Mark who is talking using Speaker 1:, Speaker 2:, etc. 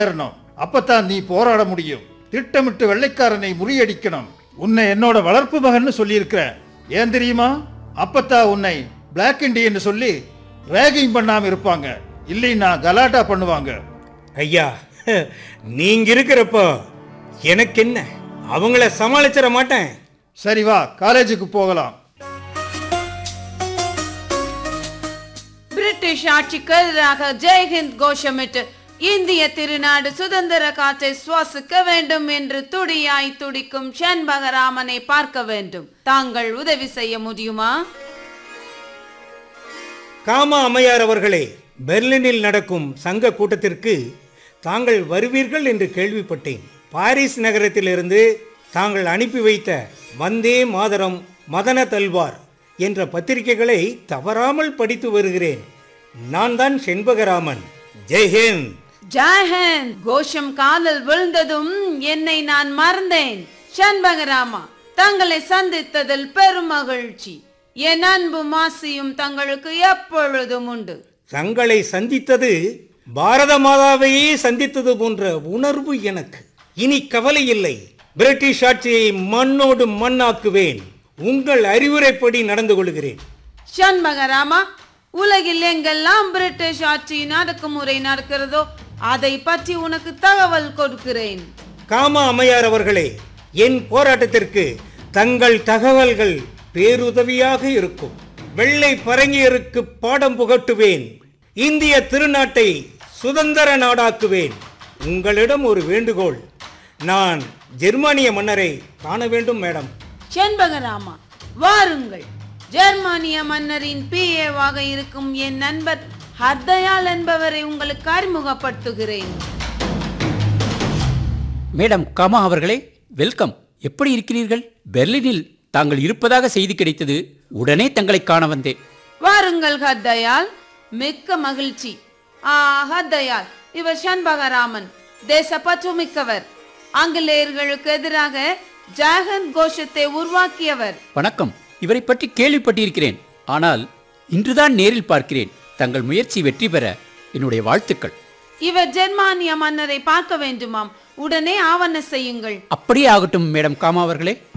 Speaker 1: ஏறணும் அப்பதான் நீ போராட முடியும் திட்டமிட்டு வெள்ளைக்காரனை முறியடிக்கணும் உன்னை என்னோட வளர்ப்பு மகன்னு சொல்லியிருக்கிறேன் ஏன் தெரியுமா அப்பத்தா உன்னை பிளாக் இண்டியன்னு சொல்லி ரேகிங் பண்ணாம இருப்பாங்க இல்லைன்னா கலாட்டா பண்ணுவாங்க
Speaker 2: ஐயா நீங்க இருக்கிறப்போ எனக்கு என்ன அவங்கள சமாளிச்சிட மாட்டேன்
Speaker 1: சரி வா காலேஜுக்கு போகலாம்
Speaker 3: பிரிட்டிஷ் ஆட்சிக்கு எதிராக ஜெய்ஹிந்த் கோஷமிட்டு இந்திய திருநாடு சுதந்திர காற்றை சுவாசிக்க வேண்டும் என்று துடியாய் துடிக்கும் செண்பகராமனை பார்க்க வேண்டும் தாங்கள் உதவி செய்ய முடியுமா
Speaker 2: காமா அம்மையார் அவர்களே பெர்லினில் நடக்கும் சங்க கூட்டத்திற்கு தாங்கள் வருவீர்கள் என்று கேள்விப்பட்டேன் பாரிஸ் நகரத்திலிருந்து தாங்கள் அனுப்பி வைத்த வந்தே மாதரம் மதன தல்வார் என்ற பத்திரிகைகளை தவறாமல் படித்து வருகிறேன் நான் தான் செண்பகராமன் ஜெய்ஹிந்த்
Speaker 3: ஜெயஹிந்த் கோஷம் காலில் விழுந்ததும் என்னை நான் மறந்தேன் செண்பகராமா தங்களை சந்தித்ததில் பெரும் மகிழ்ச்சி என் அன்பு மாசியும் தங்களுக்கு எப்பொழுதும் உண்டு
Speaker 2: தங்களை சந்தித்தது பாரத மாதாவையே சந்தித்தது போன்ற உணர்வு எனக்கு இனி கவலை இல்லை பிரிட்டிஷ் ஆட்சியை மண்ணோடு மண்ணாக்குவேன் உங்கள் அறிவுரைப்படி நடந்து கொள்கிறேன்
Speaker 3: சண்மகராமா உலகில் எங்கெல்லாம் பிரிட்டிஷ் ஆட்சியின் அடக்குமுறை நடக்கிறதோ அதை பற்றி உனக்கு தகவல் கொடுக்கிறேன்
Speaker 2: காமா அம்மையார் அவர்களே என் போராட்டத்திற்கு தங்கள் தகவல்கள் பேருதவியாக இருக்கும் வெள்ளை பரங்கியருக்கு பாடம் புகட்டுவேன் இந்திய திருநாட்டை சுதந்திர நாடாக்குவேன் உங்களிடம் ஒரு வேண்டுகோள் நான் ஜெர்மானிய மன்னரை காண வேண்டும் மேடம்
Speaker 3: செண்பகராமா வாருங்கள் ஜெர்மானிய மன்னரின் பிஏவாக இருக்கும் என் நண்பர் ஹர்தயால் என்பவரை உங்களுக்கு அறிமுகப்படுத்துகிறேன்
Speaker 4: மேடம் காமா அவர்களே வெல்கம் எப்படி இருக்கிறீர்கள் பெர்லினில் தாங்கள் இருப்பதாக செய்தி கிடைத்தது உடனே தங்களை காண வந்தேன்
Speaker 3: வாருங்கள் ஹர்தயால் மிக்க மகிழ்ச்சி ஆ ஹர்தயால் இவர் சண்பகராமன் தேசப்பற்று மிக்கவர் ஆங்கிலேயர்களுக்கு எதிராக ஜாகந்த் கோஷத்தை உருவாக்கியவர்
Speaker 4: வணக்கம் இவரை பற்றி கேள்விப்பட்டிருக்கிறேன் ஆனால் இன்றுதான் நேரில் பார்க்கிறேன் தங்கள் முயற்சி வெற்றி பெற என்னுடைய வாழ்த்துக்கள்
Speaker 3: இவர் ஜெர்மானிய மன்னரை பார்க்க வேண்டுமாம் உடனே ஆவண செய்யுங்கள்
Speaker 4: அப்படியே ஆகட்டும் மேடம் காமா அவர்களே